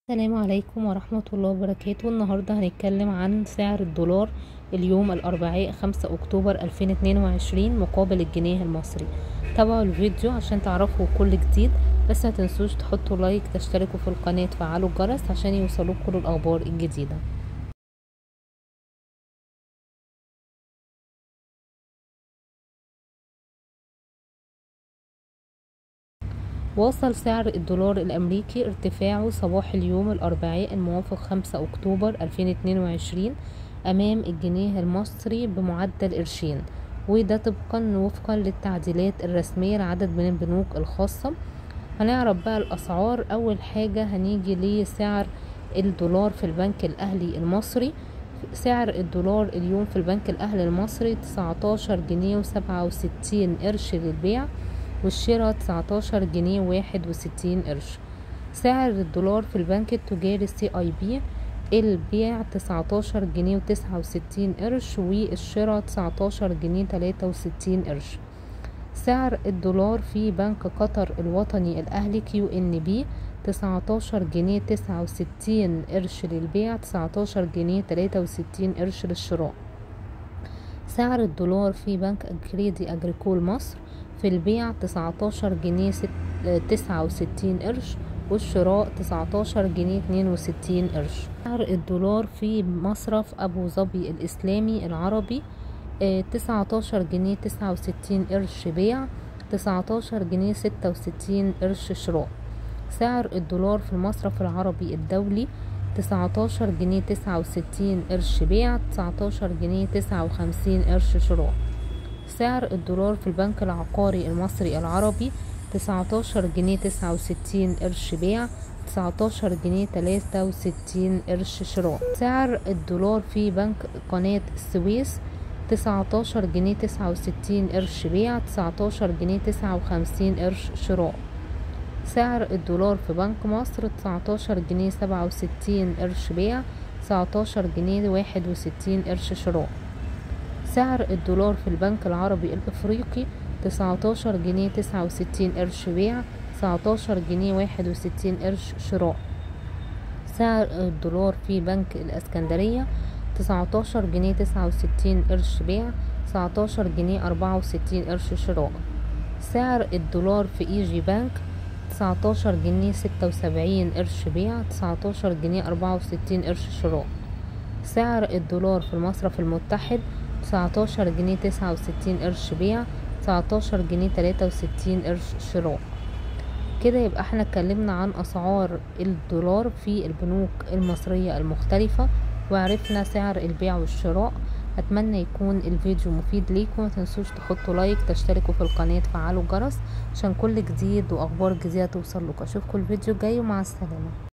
السلام عليكم ورحمة الله وبركاته النهاردة هنتكلم عن سعر الدولار اليوم الأربعاء خمسة أكتوبر ألفين اتنين وعشرين مقابل الجنيه المصري تابعوا الفيديو عشان تعرفوا كل جديد بس متنسوش تحطوا لايك تشتركوا في القناة تفعلوا الجرس عشان يوصلوكوا كل الأخبار الجديدة واصل سعر الدولار الأمريكي ارتفاعه صباح اليوم الأربعاء الموافق خمسة أكتوبر ألفين اتنين وعشرين أمام الجنيه المصري بمعدل قرشين وده طبقا وفقا للتعديلات الرسمية لعدد من البنوك الخاصة هنعرف بقى الأسعار أول حاجة هنيجي لسعر الدولار في البنك الأهلي المصري سعر الدولار اليوم في البنك الأهلي المصري تسعتاشر جنيه وسبعة وستين قرش للبيع والشراء تسعتاشر جنيه واحد وستين قرش سعر الدولار في البنك التجاري سي اي بي البيع تسعتاشر جنيه وتسعة وستين قرش والشراء تسعتاشر جنيه تلاتة وستين قرش سعر الدولار في بنك قطر الوطني الأهلي كيو ان بي تسعتاشر جنيه تسعة وستين قرش للبيع تسعتاشر جنيه تلاتة وستين قرش للشراء سعر الدولار في بنك كريدي أجريكول مصر في البيع تسعتاشر جنيه تسعة وستين قرش والشراء تسعتاشر جنيه اتنين وستين قرش سعر الدولار في مصرف أبو ظبي الإسلامي العربي تسعتاشر جنيه تسعة وستين قرش بيع تسعتاشر جنيه ستة وستين قرش شراء سعر الدولار في المصرف العربي الدولي تسعتاشر جنيه تسعة وستين قرش بيع تسعتاشر جنيه تسعة وخمسين قرش شراء سعر الدولار في البنك العقاري المصري العربي تسعتاشر جنيه تسعة وستين قرش بيع تسعتاشر جنيه تلاتة وستين قرش شراء سعر الدولار في بنك قناة السويس تسعتاشر جنيه تسعة وستين قرش بيع تسعتاشر جنيه تسعة وخمسين قرش شراء سعر الدولار في بنك مصر تسعتاشر جنيه سبعة وستين قرش بيع تسعتاشر جنيه واحد وستين قرش شراء سعر الدولار في البنك العربي الإفريقي تسعتاشر جنيه تسعة وستين قرش بيع تسعتاشر جنيه واحد وستين قرش شراء سعر الدولار في بنك الإسكندرية تسعتاشر جنيه تسعة وستين قرش بيع تسعتاشر جنيه أربعة وستين قرش شراء سعر الدولار في إيجي بنك تسعتاشر جنيه ستة وسبعين قرش بيع تسعتاشر جنيه أربعة وستين قرش شراء سعر الدولار في المصرف المتحد تسعتاشر جنيه تسعة وستين قرش بيع تسعتاشر جنيه تلاتة وستين قرش شراء كده يبقى احنا اتكلمنا عن اسعار الدولار في البنوك المصرية المختلفة وعرفنا سعر البيع والشراء اتمنى يكون الفيديو مفيد ليكم متنسوش تحطوا لايك تشتركوا في القناة تفعلوا الجرس عشان كل جديد واخبار جديدة توصل لكم اشوفكم الفيديو الجاي ومع السلامة